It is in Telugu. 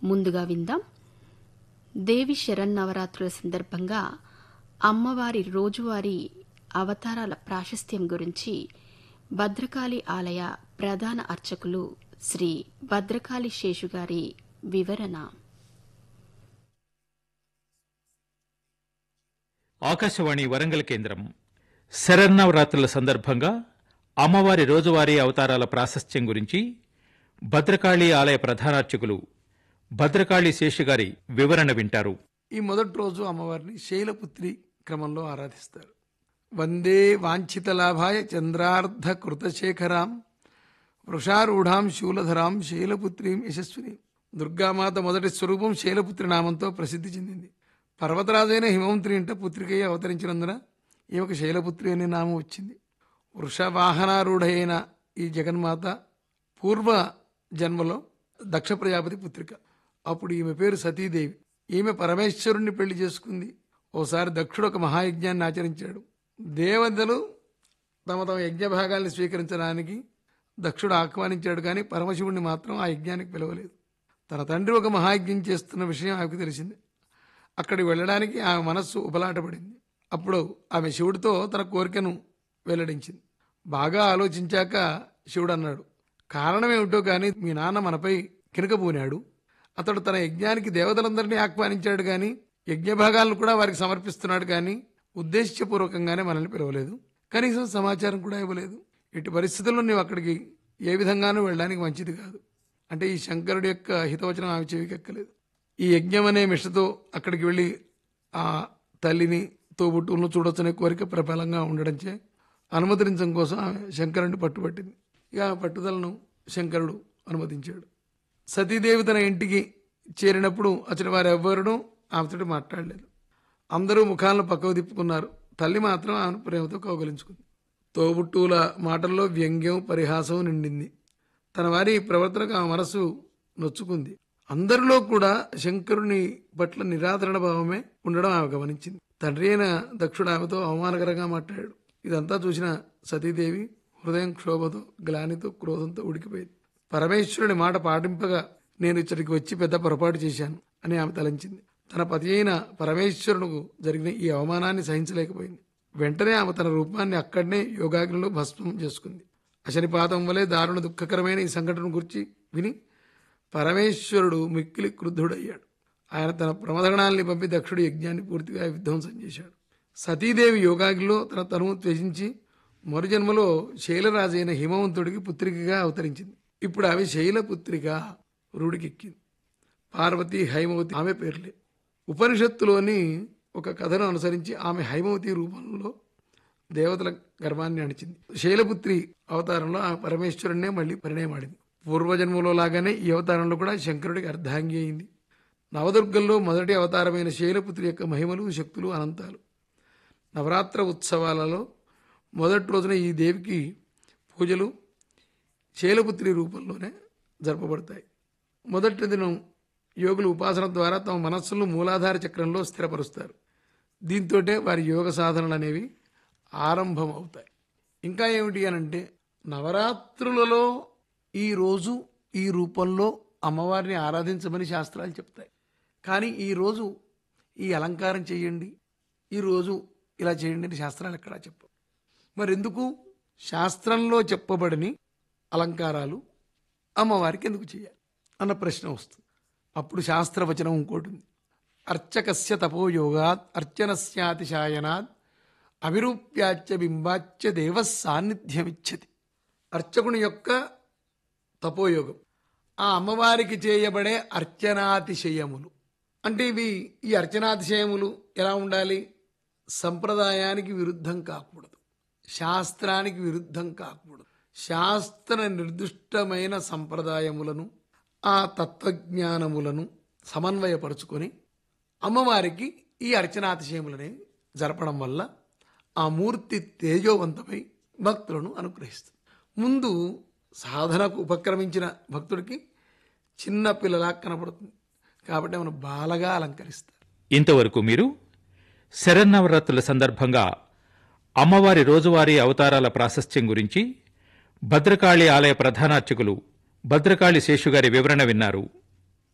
ముందుగా విందాం దేవి శరన్నవరాత్రుల సందర్భంగా అమ్మవారి రోజువారీ అవతారాల ప్రాశస్త్యం గురించి భద్రకాళి ఆలయ ప్రధాన అర్చకులు శ్రీ భద్రకాళి శేషుగారి వివరణ ఆకాశవాణి వరంగల్ కేంద్రం శరన్నవరాత్రుల సందర్భంగా అమ్మవారి రోజువారీ అవతారాల ప్రాశస్త్యం గురించి భద్రకాళి ఆలయ ప్రధానార్చకులు భద్రకాళి శేషుగారి వివరణ వింటారు ఈ మొదటి రోజు అమ్మవారిని శైలపుత్రి క్రమంలో ఆరాధిస్తారు వందే వాంఛిత లాభాయ చంద్రార్ధ కృతశేఖరాం వృషారూఢాం శూలధరాం శైలపుత్రీం యశస్విని దుర్గామాత మొదటి స్వరూపం శైలపుత్రి నామంతో ప్రసిద్ధి చెందింది పర్వతరాజైన హిమవంతుని ఇంట పుత్రికై అవతరించినందున ఈమెకు శైలపుత్రి అనే నామం వచ్చింది వృషవాహనారూఢ అయిన ఈ జగన్మాత పూర్వ జన్మలో దక్ష ప్రజాపతి పుత్రిక అప్పుడు ఈమె పేరు సతీదేవి ఈమె పరమేశ్వరుణ్ణి పెళ్లి చేసుకుంది ఓసారి దక్షుడు ఒక మహాయజ్ఞాన్ని ఆచరించాడు దేవతలు తమ తమ యజ్ఞ భాగాల్ని స్వీకరించడానికి దక్షుడు ఆహ్వానించాడు కానీ పరమశివుణ్ణి మాత్రం ఆ యజ్ఞానికి పిలవలేదు తన తండ్రి ఒక మహాయజ్ఞం చేస్తున్న విషయం ఆమెకు తెలిసింది అక్కడికి వెళ్ళడానికి ఆమె మనస్సు ఉబలాటపడింది అప్పుడు ఆమె శివుడితో తన కోరికను వెల్లడించింది బాగా ఆలోచించాక శివుడు అన్నాడు కారణమేమిటో కానీ మీ నాన్న మనపై కినకబూనాడు అతడు తన యజ్ఞానికి దేవతలందరినీ ఆహ్వానించాడు కానీ యజ్ఞ భాగాలను కూడా వారికి సమర్పిస్తున్నాడు కానీ ఉద్దేశ్యపూర్వకంగానే మనల్ని పిలవలేదు కనీసం సమాచారం కూడా ఇవ్వలేదు ఇటు పరిస్థితుల్లో నీవు అక్కడికి ఏ విధంగానూ వెళ్ళడానికి మంచిది కాదు అంటే ఈ శంకరుడి యొక్క హితవచనం ఆమె చెవికెక్కలేదు ఈ యజ్ఞం అనే మిషతో అక్కడికి వెళ్ళి ఆ తల్లిని తోబుట్టులను చూడొచ్చనే కోరిక ప్రబలంగా ఉండడంచే అనుమతించడం కోసం ఆమె శంకరుడిని పట్టుబట్టింది ఇక ఆ పట్టుదలను శంకరుడు అనుమతించాడు సతీదేవి తన ఇంటికి చేరినప్పుడు అతడి వారు ఎవ్వరూ ఆమెతోటి మాట్లాడలేదు అందరూ ముఖాలను పక్కకు తిప్పుకున్నారు తల్లి మాత్రం ఆమెను ప్రేమతో కౌగలించుకుంది తోబుట్టువుల మాటల్లో వ్యంగ్యం పరిహాసం నిండింది తన వారి ప్రవర్తనకు ఆమె మనసు నొచ్చుకుంది అందరిలో కూడా శంకరుని పట్ల నిరాదరణ భావమే ఉండడం ఆమె గమనించింది తండ్రి అయిన దక్షుడు ఆమెతో అవమానకరంగా మాట్లాడాడు ఇదంతా చూసిన సతీదేవి హృదయం క్షోభతో గ్లానితో క్రోధంతో ఉడికిపోయింది పరమేశ్వరుని మాట పాటింపగా నేను ఇచ్చటికి వచ్చి పెద్ద పొరపాటు చేశాను అని ఆమె తలంచింది తన పతి అయిన పరమేశ్వరునికి జరిగిన ఈ అవమానాన్ని సహించలేకపోయింది వెంటనే ఆమె తన రూపాన్ని అక్కడనే యోగాగ్నిలో భస్మం చేసుకుంది అశనిపాతం వలె దారుణ దుఃఖకరమైన ఈ సంఘటన గురించి విని పరమేశ్వరుడు మిక్కిలి క్రుద్ధుడయ్యాడు ఆయన తన ప్రమదగణాల్ని పంపి దక్షుడి యజ్ఞాన్ని పూర్తిగా విధ్వంసం చేశాడు సతీదేవి యోగాగ్నిలో తన తనువు త్యజించి మరుజన్మలో శైలరాజైన హిమవంతుడికి పుత్రికగా అవతరించింది ఇప్పుడు ఆమె శైలపుత్రిగా రూడికెక్కింది పార్వతి హైమవతి ఆమె పేర్లే ఉపనిషత్తులోని ఒక కథను అనుసరించి ఆమె హైమవతి రూపంలో దేవతల గర్భాన్ని అణిచింది శైలపుత్రి అవతారంలో ఆ పరమేశ్వరుణ్ణే మళ్ళీ పరిణయమాడింది పూర్వజన్మలో లాగానే ఈ అవతారంలో కూడా శంకరుడికి అర్ధాంగి అయింది నవదుర్గల్లో మొదటి అవతారమైన శైలపుత్రి యొక్క మహిమలు శక్తులు అనంతాలు నవరాత్ర ఉత్సవాలలో మొదటి రోజున ఈ దేవికి పూజలు శైలపుత్రి రూపంలోనే జరపబడతాయి మొదటి దినం యోగులు ఉపాసన ద్వారా తమ మనస్సులను మూలాధార చక్రంలో స్థిరపరుస్తారు దీంతోటే వారి యోగ సాధనలు అనేవి ఆరంభం అవుతాయి ఇంకా ఏమిటి అని అంటే నవరాత్రులలో ఈ రోజు ఈ రూపంలో అమ్మవారిని ఆరాధించమని శాస్త్రాలు చెప్తాయి కానీ ఈ రోజు ఈ అలంకారం చేయండి ఈ రోజు ఇలా చేయండి అని శాస్త్రాలు ఎక్కడా చెప్పవు మరి ఎందుకు శాస్త్రంలో చెప్పబడిని అలంకారాలు అమ్మవారికి ఎందుకు చేయాలి అన్న ప్రశ్న వస్తుంది అప్పుడు శాస్త్రవచనం ఇంకోటి ఉంది అర్చకస్య తపోయోగాత్ అర్చనస్యాతిశాయనాత్ అవిరూప్యాచ్య బింబాచ్య దేవ సాన్నిధ్యమిచ్చతి అర్చకుని యొక్క తపోయోగం ఆ అమ్మవారికి చేయబడే అర్చనాతిశయములు అంటే ఇవి ఈ అర్చనాతిశయములు ఎలా ఉండాలి సంప్రదాయానికి విరుద్ధం కాకూడదు శాస్త్రానికి విరుద్ధం కాకూడదు శాస్త్ర నిర్దిష్టమైన సంప్రదాయములను ఆ తత్వజ్ఞానములను సమన్వయపరుచుకొని అమ్మవారికి ఈ అర్చనాతిశయములని జరపడం వల్ల ఆ మూర్తి తేజోవంతమై భక్తులను అనుగ్రహిస్తుంది ముందు సాధనకు ఉపక్రమించిన భక్తుడికి చిన్న పిల్లలా కనపడుతుంది కాబట్టి మనం బాలగా అలంకరిస్తారు ఇంతవరకు మీరు శరన్నవరాత్రుల సందర్భంగా అమ్మవారి రోజువారీ అవతారాల ప్రాశస్త్యం గురించి భద్రకాళి ఆలయ ప్రధానార్చకులు భద్రకాళి శేషుగారి వివరణ విన్నారు